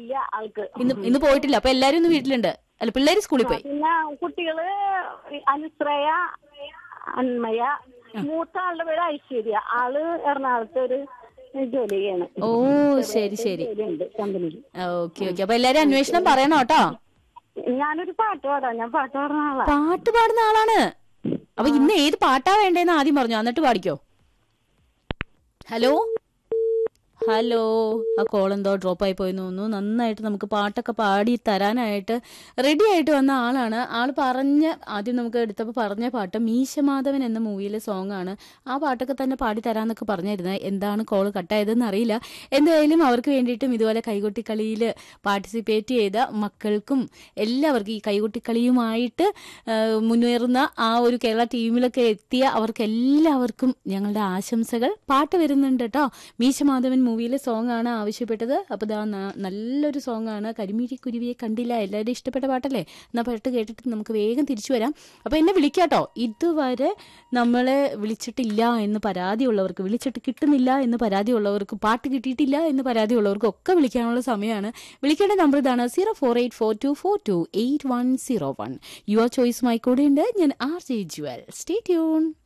ഇല്ല ആൾക്ക് ഇന്ന് ഇന്ന് പോയിട്ടില്ല അപ്പൊ എല്ലാരും ഇന്ന് വീട്ടിലുണ്ട് അല്ല പിള്ളേര് സ്കൂളിൽ പോയി പിന്നെ കുട്ടികള് അനുശ്രയ അന്മയ മൂത്ത ആളുടെ പേര് ഐശ്വര്യ ആള് എറണാകുളത്ത് ഒരു ജോലി ചെയ്യാണ് ഓ ശരി ശരി ജോലിയുണ്ട് കമ്പനിയിൽ ഓക്കെ ഓക്കെ അപ്പൊ എല്ലാരും അന്വേഷണം പറയണം കേട്ടോ ഞാനൊരു പാട്ട് പാടാം ഞാൻ പാട്ട് പാടുന്ന ആളാ പാട്ട് പാടുന്ന ആളാണ് അപ്പൊ ഇന്ന് ഏത് പാട്ടാ വേണ്ടേന്ന് ആദ്യം പറഞ്ഞു എന്നിട്ട് പാടിക്കോ ഹലോ ഹലോ ആ കോൾ എന്തോ ഡ്രോപ്പ് ആയി പോയി തോന്നുന്നു നന്നായിട്ട് നമുക്ക് പാട്ടൊക്കെ പാടി തരാനായിട്ട് റെഡി ആയിട്ട് വന്ന ആളാണ് ആൾ പറഞ്ഞ ആദ്യം നമുക്ക് എടുത്തപ്പോൾ പറഞ്ഞ പാട്ട് മീശമാധവൻ എന്ന മൂവിയിലെ സോങ് ആണ് ആ പാട്ടൊക്കെ തന്നെ പാടി തരാന്നൊക്കെ പറഞ്ഞിരുന്നത് എന്താണ് കോൾ കട്ടായതെന്ന് അറിയില്ല എന്തായാലും അവർക്ക് വേണ്ടിയിട്ടും ഇതുപോലെ കൈകൊട്ടിക്കളിയിൽ പാർട്ടിസിപ്പേറ്റ് ചെയ്ത മക്കൾക്കും എല്ലാവർക്കും ഈ കൈകൊട്ടിക്കളിയുമായിട്ട് ആ, മുന്നേറുന്ന ആ ഒരു കേരള ടീമിലൊക്കെ എത്തിയ അവർക്ക് എല്ലാവർക്കും ഞങ്ങളുടെ ആശംസകൾ പാട്ട് വരുന്നുണ്ട് കേട്ടോ മീശമാധവൻ മൂവിയിലെ സോങ് ആണ് ആവശ്യപ്പെട്ടത് അപ്പോൾ ഇതാ ന- നല്ലൊരു സോങ് ആണ് കരിമീരി കുരുവിയെ കണ്ടില്ല എല്ലാവരും ഇഷ്ടപ്പെട്ട പാട്ടല്ലേ എന്നാൽ പാട്ട് കേട്ടിട്ട് നമുക്ക് വേഗം തിരിച്ചു വരാം അപ്പോൾ എന്നെ വിളിക്കാട്ടോ ഇതുവരെ നമ്മളെ വിളിച്ചിട്ടില്ല എന്ന് പരാതിയുള്ളവർക്ക് വിളിച്ചിട്ട് കിട്ടുന്നില്ല എന്ന് പരാതിയുള്ളവർക്ക് പാട്ട് കിട്ടിയിട്ടില്ല എന്ന് പരാതിയുള്ളവർക്കും ഒക്കെ വിളിക്കാനുള്ള സമയമാണ് വിളിക്കേണ്ട നമ്പർ ഇതാണ് zero four eight four two four two eight one zero one your ചോയ്സുമായി കൂടെയുണ്ട് ഞാൻ R J Jewel stay tune